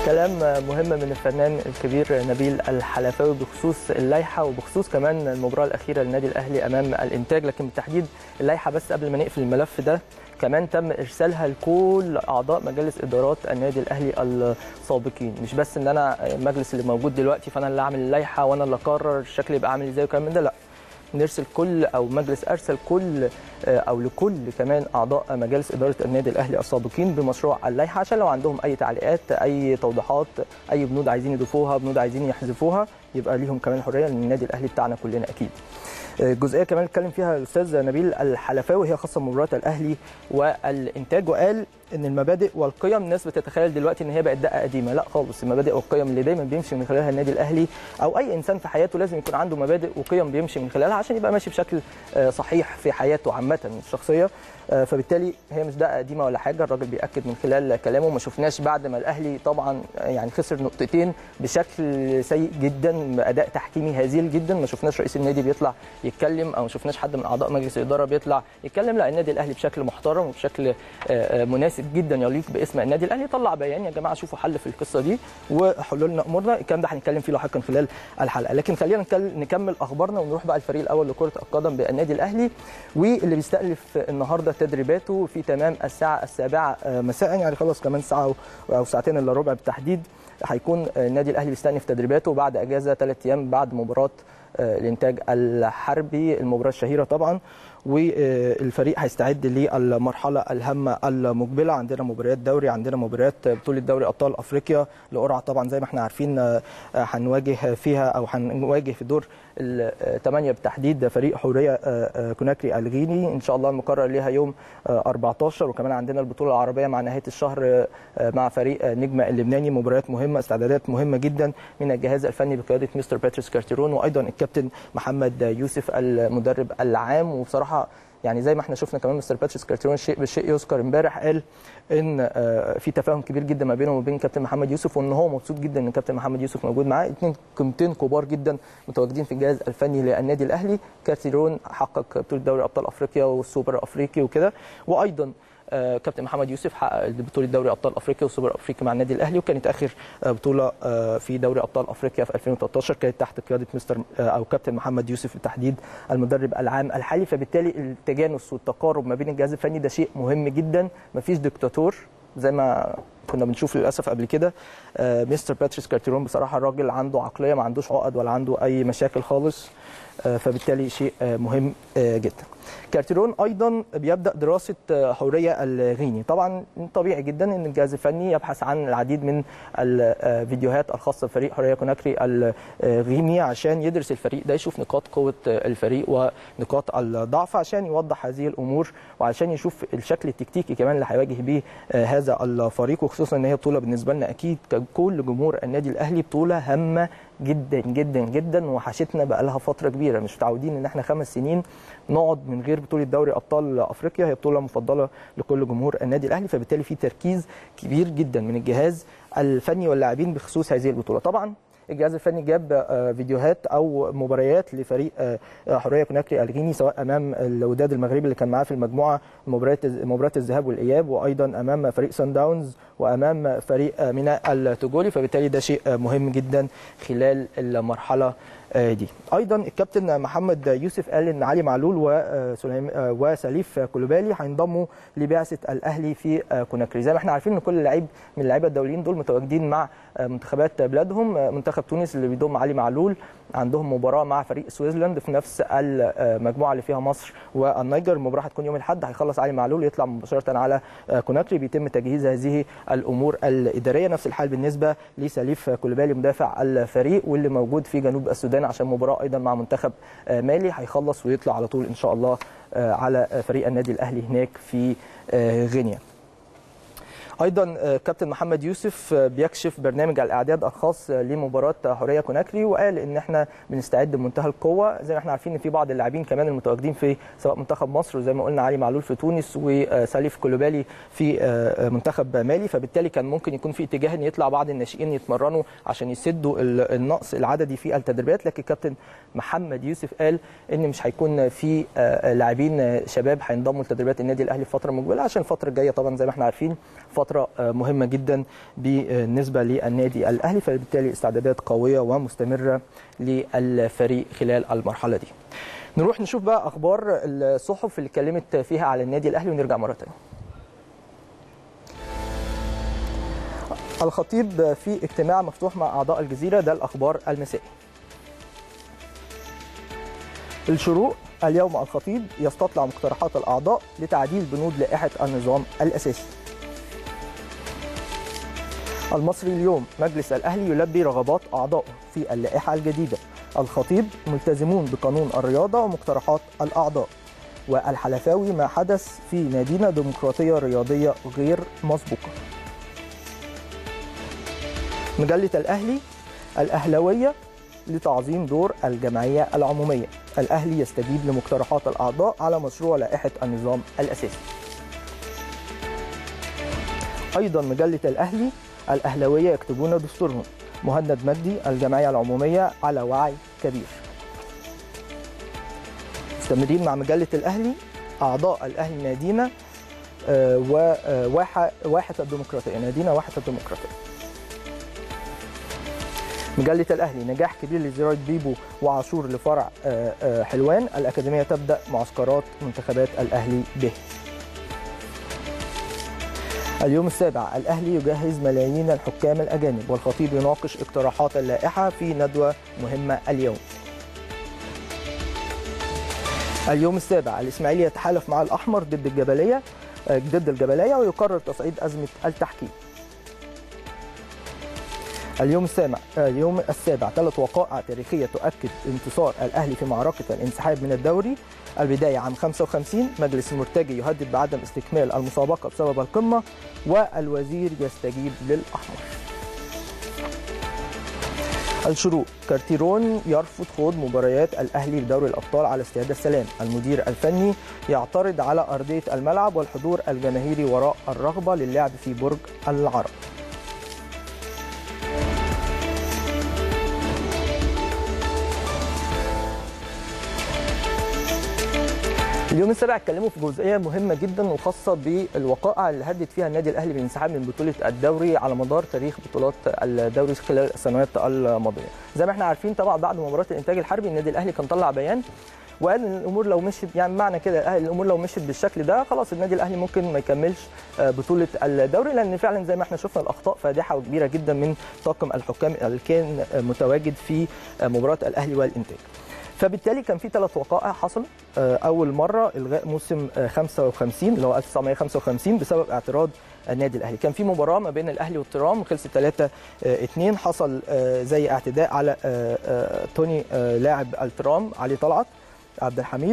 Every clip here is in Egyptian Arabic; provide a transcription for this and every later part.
كلام مهم من الفنان الكبير نبيل الحلفاوي بخصوص اللائحه وبخصوص كمان المباراه الاخيره للنادي الاهلي امام الانتاج لكن بالتحديد اللائحه بس قبل ما نقفل الملف ده كمان تم ارسالها لكل اعضاء مجالس ادارات النادي الاهلي السابقين مش بس ان انا المجلس اللي موجود دلوقتي فانا اللي اعمل اللائحه وانا اللي اقرر الشكل يبقى عامل ازاي وكلام من ده لا نرسل كل او مجلس ارسل كل او لكل كمان اعضاء مجالس اداره النادي الاهلي السابقين بمشروع اللائحه عشان لو عندهم اي تعليقات اي توضيحات اي بنود عايزين يضيفوها بنود عايزين يحذفوها يبقى ليهم كمان الحريه لان النادي الاهلي بتاعنا كلنا اكيد جزئيه كمان اتكلم فيها الاستاذ نبيل الحلفاوي هي خاصه بمباراه الاهلي والانتاج وقال ان المبادئ والقيم الناس بتتخيل دلوقتي ان هي بقت دقه قديمه لا خالص المبادئ والقيم اللي دايما بيمشي من خلالها النادي الاهلي او اي انسان في حياته لازم يكون عنده مبادئ وقيم بيمشي من خلالها عشان يبقى ماشي بشكل صحيح في حياته عامه الشخصيه فبالتالي هي مش دقه قديمه ولا حاجه الراجل بياكد من خلال كلامه ما شفناش بعد ما الاهلي طبعا يعني خسر نقطتين بشكل سيء جدا اداء تحكيمي هزيل جدا ما شفناش رئيس النادي بيطلع يتكلم او ما شفناش حد من اعضاء مجلس الاداره بيطلع يتكلم لا النادي الاهلي بشكل محترم وبشكل مناسب جدا يليق باسم النادي الاهلي طلع بيان يا جماعه شوفوا حل في القصه دي وحلوا لنا امورنا الكلام ده هنتكلم فيه لاحقا خلال الحلقه لكن خلينا نكمل اخبارنا ونروح بقى الفريق الاول لكره القدم بالنادي الاهلي واللي بيستأنف النهارده تدريباته في تمام الساعه السابعه مساء يعني خلاص كمان ساعه او ساعتين الا ربع بالتحديد هيكون النادي الاهلي بيستأنف تدريباته بعد اجازه ثلاث ايام بعد مباراه الانتاج الحربي المباراه الشهيره طبعا والفريق هيستعد للمرحله الهامه المقبله عندنا مباريات دوري عندنا مباريات بطوله دوري ابطال افريقيا لقرعه طبعا زي ما احنا عارفين هنواجه فيها او هنواجه في دور الثمانيه بالتحديد فريق حوريه كوناكري الغيني ان شاء الله المقرر ليها يوم 14 وكمان عندنا البطوله العربيه مع نهايه الشهر مع فريق نجمه اللبناني مباريات مهمه استعدادات مهمه جدا من الجهاز الفني بقياده مستر باتريس كارتيرون وايضا الكابتن محمد يوسف المدرب العام وبصراحه يعني زي ما احنا شفنا كمان مستر باتريس كارتيرون شيء بالشيء يذكر امبارح قال ان في تفاهم كبير جدا ما بينه وبين كابتن محمد يوسف وان هو مبسوط جدا ان كابتن محمد يوسف موجود معاه اثنين قيمتين كبار جدا متواجدين في الجهاز الفني للنادي الاهلي كارتيرون حقق بطوله دوري ابطال افريقيا والسوبر الافريقي وكده وايضا كابتن محمد يوسف حقق بطوله دوري ابطال افريقيا والسوبر افريقي مع النادي الاهلي وكانت اخر بطوله في دوري ابطال افريقيا في 2013 كانت تحت قياده مستر او كابتن محمد يوسف بالتحديد المدرب العام الحالي فبالتالي التجانس والتقارب ما بين الجهاز الفني ده شيء مهم جدا مفيش دكتاتور زي ما كنا بنشوف للاسف قبل كده مستر باتريس كارتيرون بصراحه الراجل عنده عقليه ما عندوش عقد ولا عنده اي مشاكل خالص فبالتالي شيء مهم جدا كارتيرون ايضا بيبدا دراسه حوريه الغيني طبعا طبيعي جدا ان الجهاز الفني يبحث عن العديد من الفيديوهات الخاصه بفريق حوريه كوناكري الغيني عشان يدرس الفريق ده يشوف نقاط قوه الفريق ونقاط الضعف عشان يوضح هذه الامور وعشان يشوف الشكل التكتيكي كمان اللي هيواجه بيه هذا الفريق وخصوصا ان هي بطوله بالنسبه لنا اكيد ككل جمهور النادي الاهلي بطوله هامه جدا جدا جدا وحشتنا بقى لها فتره كبيره مش متعودين ان احنا خمس سنين نقعد من غير بطوله دوري ابطال افريقيا هي بطوله مفضله لكل جمهور النادي الاهلي فبالتالي في تركيز كبير جدا من الجهاز الفني واللاعبين بخصوص هذه البطوله طبعا الجهاز الفني جاب فيديوهات او مباريات لفريق حريه كوناكري الغيني سواء امام الوداد المغربي اللي كان معاه في المجموعه مباريات مباراه الذهاب والاياب وايضا امام فريق سان داونز وامام فريق ميناء التجولي فبالتالي ده شيء مهم جدا خلال المرحله دي ايضا الكابتن محمد يوسف قال ان علي معلول وسليم وسليف كولوبالي هينضموا لبعثه الاهلي في كوناكري زي ما احنا عارفين ان كل لعيب من اللعيبه الدوليين دول متواجدين مع منتخبات بلادهم منتخب تونس اللي بيضم علي معلول عندهم مباراه مع فريق سويسرلاند في نفس المجموعه اللي فيها مصر والنيجر المباراه هتكون يوم الاحد هيخلص علي معلول يطلع مباشره على كوناكري بيتم تجهيز هذه الامور الاداريه نفس الحال بالنسبه لسليف كولوبالي مدافع الفريق واللي موجود في جنوب السودان عشان مباراه ايضا مع منتخب مالي هيخلص ويطلع على طول ان شاء الله على فريق النادي الاهلي هناك في غينيا ايضا كابتن محمد يوسف بيكشف برنامج الاعداد الخاص لمباراه حوريه كوناكري وقال ان احنا بنستعد بمنتهى القوه زي ما احنا عارفين ان في بعض اللاعبين كمان المتواجدين في سواء منتخب مصر وزي ما قلنا علي معلول في تونس وسليف كولوبالي في منتخب مالي فبالتالي كان ممكن يكون في اتجاه ان يطلع بعض الناشئين يتمرنوا عشان يسدوا النقص العددي في التدريبات لكن كابتن محمد يوسف قال ان مش هيكون في لاعبين شباب هينضموا لتدريبات النادي الاهلي في الفتره المقبله عشان الفتره الجايه طبعا زي ما احنا عارفين فتره فتره مهمه جدا بالنسبه للنادي الاهلي فبالتالي استعدادات قويه ومستمره للفريق خلال المرحله دي نروح نشوف بقى اخبار الصحف اللي اتكلمت فيها على النادي الاهلي ونرجع مره ثانيه الخطيب في اجتماع مفتوح مع اعضاء الجزيره ده الاخبار المسائي الشروق اليوم الخطيب يستطلع مقترحات الاعضاء لتعديل بنود لائحه النظام الاساسي المصري اليوم مجلس الاهلي يلبي رغبات اعضائه في اللائحه الجديده الخطيب ملتزمون بقانون الرياضه ومقترحات الاعضاء والحلفاوي ما حدث في نادينا ديمقراطيه رياضيه غير مسبوقه مجله الاهلي الاهلاويه لتعظيم دور الجمعيه العموميه الاهلي يستجيب لمقترحات الاعضاء على مشروع لائحه النظام الاساسي ايضا مجله الاهلي الاهلاويه يكتبون دستورهم مهند مجدي الجمعيه العموميه على وعي كبير مستمرين مع مجله الاهلي اعضاء الاهلي نادينا وواحه واحه الديمقراطيه نادينا واحه الديمقراطيه مجلة الأهلي نجاح كبير لزراعة بيبو وعاشور لفرع حلوان الأكاديمية تبدأ معسكرات منتخبات الأهلي به اليوم السابع الأهلي يجهز ملايين الحكام الأجانب والخطيب يناقش اقتراحات اللائحة في ندوة مهمة اليوم اليوم السابع الإسماعيلي يتحالف مع الأحمر ضد الجبلية ضد الجبلية ويقرر تصعيد أزمة التحكيم اليوم السابع اليوم السابع ثلاث وقائع تاريخيه تؤكد انتصار الاهلي في معركه الانسحاب من الدوري البدايه عام 55 مجلس المرتجي يهدد بعدم استكمال المسابقه بسبب القمه والوزير يستجيب للاحمر الشروق كارتيرون يرفض خوض مباريات الاهلي بدوري الابطال على استاد السلام المدير الفني يعترض على ارضيه الملعب والحضور الجماهيري وراء الرغبه للعب في برج العرب اليوم السابع اتكلموا في جزئيه مهمه جدا وخاصه بالوقائع اللي هدد فيها النادي الاهلي بالانسحاب من بطوله الدوري على مدار تاريخ بطولات الدوري خلال السنوات الماضيه. زي ما احنا عارفين طبعا بعد مباراه الانتاج الحربي النادي الاهلي كان طلع بيان وقال ان الامور لو مشيت يعني معنى كده الامور لو مشيت بالشكل ده خلاص النادي الاهلي ممكن ما يكملش بطوله الدوري لان فعلا زي ما احنا شفنا الاخطاء فادحه وكبيره جدا من طاقم الحكام اللي كان متواجد في مباراه الاهلي والانتاج. فبالتالي كان في ثلاث وقائع حصلوا اول مره الغاء موسم 55 اللي هو 1955 بسبب اعتراض النادي الاهلي كان في مباراه ما بين الاهلي والترام خلصت 3 2 حصل زي اعتداء على توني لاعب الترام علي طلعت عبد الحميد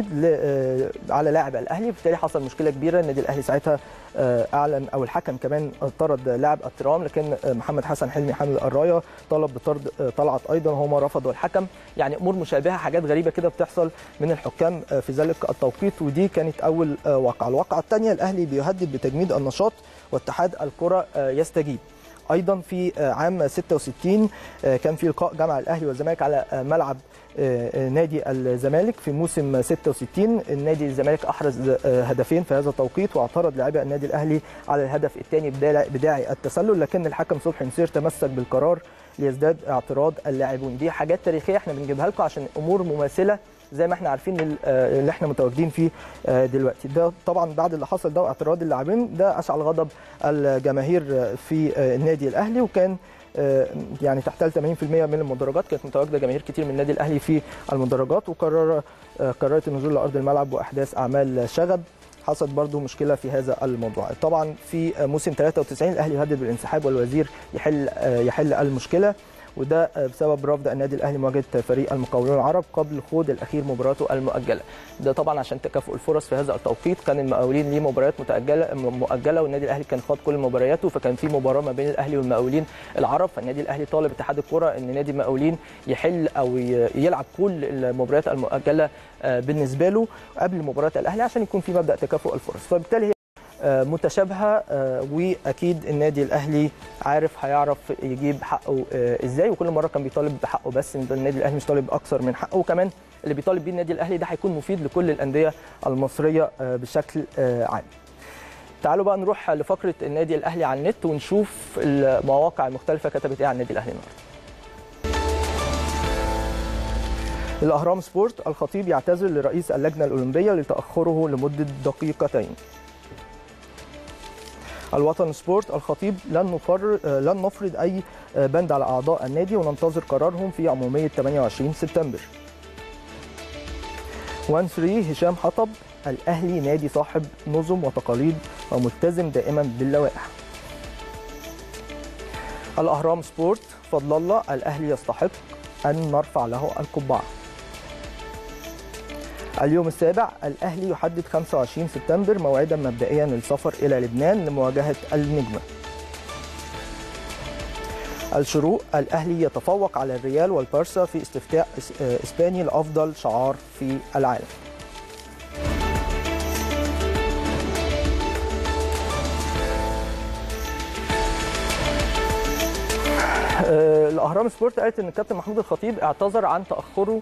على لاعب الاهلي بالتالي حصل مشكله كبيره النادي الاهلي ساعتها اعلن او الحكم كمان طرد لاعب الترام لكن محمد حسن حلمي حامل الرايه طلب بطرد طلعت ايضا هما رفضوا الحكم يعني امور مشابهه حاجات غريبه كده بتحصل من الحكام في ذلك التوقيت ودي كانت اول واقعه الواقعه الثانيه الاهلي بيهدد بتجميد النشاط واتحاد الكره يستجيب ايضا في عام 66 كان في لقاء جمع الاهلي والزمالك على ملعب نادي الزمالك في موسم 66 النادي الزمالك احرز هدفين في هذا التوقيت واعترض لاعبي النادي الاهلي على الهدف الثاني بداعي التسلل لكن الحكم صبحي نصير تمسك بالقرار ليزداد اعتراض اللاعبون دي حاجات تاريخيه احنا بنجيبها لكم عشان امور مماثله زي ما احنا عارفين اللي احنا متواجدين فيه دلوقتي ده طبعا بعد اللي حصل ده واعتراض اللاعبين ده اشعل غضب الجماهير في النادي الاهلي وكان يعني تحتل 80% من المدرجات كانت متواجده جماهير كتير من النادي الاهلي في المدرجات وقرر قررت النزول لارض الملعب واحداث اعمال شغب حصلت برضو مشكله في هذا الموضوع طبعا في موسم 93 الاهلي يهدد بالانسحاب والوزير يحل يحل المشكله وده بسبب رفض النادي الاهلي مواجهه فريق المقاولون العرب قبل خوض الاخير مباراته المؤجله ده طبعا عشان تكافؤ الفرص في هذا التوقيت كان المقاولين ليه مباريات متاجله مؤجله والنادي الاهلي كان خاض كل مبارياته فكان في مباراه ما بين الاهلي والمقاولين العرب فالنادي الاهلي طالب اتحاد الكره ان نادي المقاولين يحل او يلعب كل المباريات المؤجله بالنسبه له قبل مباراه الاهلي عشان يكون في مبدا تكافؤ الفرص فبالتالي هي متشابهه واكيد النادي الاهلي عارف هيعرف يجيب حقه ازاي وكل مره كان بيطالب بحقه بس النادي الاهلي مش طالب اكثر من حقه وكمان اللي بيطالب بيه النادي الاهلي ده هيكون مفيد لكل الانديه المصريه بشكل عام تعالوا بقى نروح لفقره النادي الاهلي على النت ونشوف المواقع المختلفه كتبت ايه عن النادي الاهلي النهارده الاهرام سبورت الخطيب يعتذر لرئيس اللجنه الاولمبيه لتاخره لمده دقيقتين الوطن سبورت الخطيب لن نفر لن نفرض اي بند على اعضاء النادي وننتظر قرارهم في عموميه 28 سبتمبر 1 3 هشام حطب الاهلي نادي صاحب نظم وتقاليد وملتزم دائما باللوائح الاهرام سبورت فضل الله الاهلي يستحق ان نرفع له القبعه اليوم السابع الأهلي يحدد 25 سبتمبر موعدا مبدئيا للسفر إلى لبنان لمواجهة النجمة الشروق الأهلي يتفوق على الريال والبارسا في استفتاء إسباني لأفضل شعار في العالم الاهرام سبورت قالت ان الكابتن محمود الخطيب اعتذر عن تاخره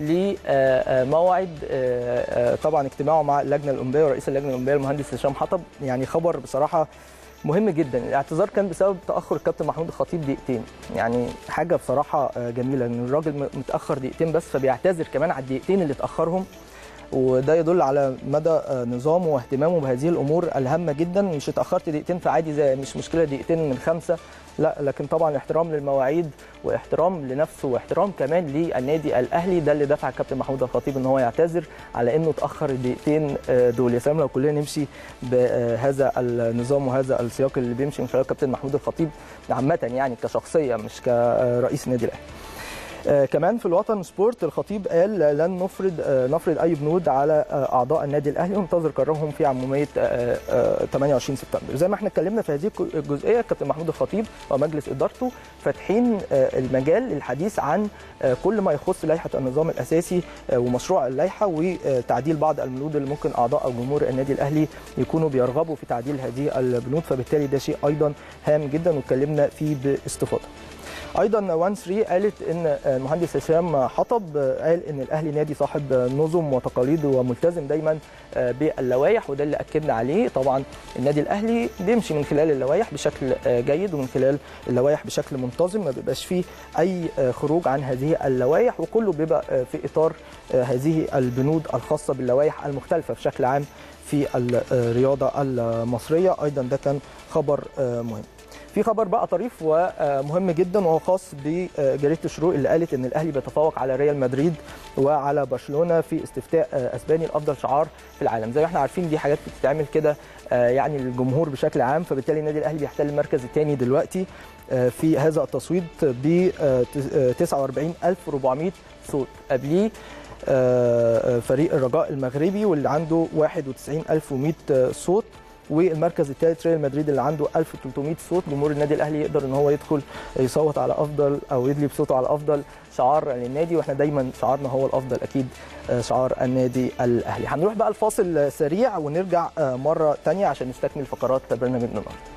لموعد طبعا اجتماعه مع اللجنه الاولمبيه ورئيس اللجنه الاولمبيه المهندس هشام حطب يعني خبر بصراحه مهم جدا الاعتذار كان بسبب تاخر الكابتن محمود الخطيب دقيقتين يعني حاجه بصراحه جميله ان الراجل متاخر دقيقتين بس فبيعتذر كمان على الدقيقتين اللي اتاخرهم وده يدل على مدى نظامه واهتمامه بهذه الامور الهامه جدا مش اتاخرت دقيقتين فعادي زي مش مشكله دقيقتين من خمسه لا لكن طبعا احترام للمواعيد واحترام لنفسه واحترام كمان للنادي الاهلي ده اللي دفع الكابتن محمود الخطيب ان هو يعتذر على انه اتاخر الدقيقتين دول يا سلام لو كلنا نمشي بهذا النظام وهذا السياق اللي بيمشي من خلال الكابتن محمود الخطيب عامه يعني كشخصيه مش كرئيس النادي الاهلي آه كمان في الوطن سبورت الخطيب قال لن نفرض آه نفرض اي بنود على آه اعضاء النادي الاهلي وننتظر قرارهم في عموميه 28 سبتمبر زي ما احنا اتكلمنا في هذه الجزئيه كابتن محمود الخطيب ومجلس ادارته فاتحين المجال للحديث عن كل ما يخص لائحه النظام الاساسي ومشروع اللائحه وتعديل بعض البنود اللي ممكن اعضاء او جمهور النادي الاهلي يكونوا بيرغبوا في تعديل هذه البنود فبالتالي ده شيء ايضا هام جدا واتكلمنا فيه باستفاضه ايضا 1 3 قالت ان المهندس هشام حطب قال ان الاهلي نادي صاحب نظم وتقاليد وملتزم دايما باللوائح وده اللي اكدنا عليه طبعا النادي الاهلي بيمشي من خلال اللوائح بشكل جيد ومن خلال اللوائح بشكل منتظم ما بيبقاش فيه اي خروج عن هذه اللوائح وكله بيبقى في اطار هذه البنود الخاصه باللوائح المختلفه بشكل عام في الرياضه المصريه ايضا ده كان خبر مهم في خبر بقى طريف ومهم جدا وهو خاص بجريده الشروق اللي قالت ان الاهلي بيتفوق على ريال مدريد وعلى برشلونه في استفتاء اسباني لافضل شعار في العالم زي ما احنا عارفين دي حاجات بتتعمل كده يعني للجمهور بشكل عام فبالتالي النادي الاهلي بيحتل المركز الثاني دلوقتي في هذا التصويت ب 49400 صوت قبليه فريق الرجاء المغربي واللي عنده 91100 صوت والمركز الثالث ريال مدريد اللي عنده 1300 صوت جمهور النادي الاهلي يقدر ان هو يدخل يصوت على افضل او يدلي بصوته على افضل شعار للنادي واحنا دايما شعارنا هو الافضل اكيد شعار النادي الاهلي هنروح بقى الفاصل سريع ونرجع مره ثانيه عشان نستكمل فقرات برنامجنا النهارده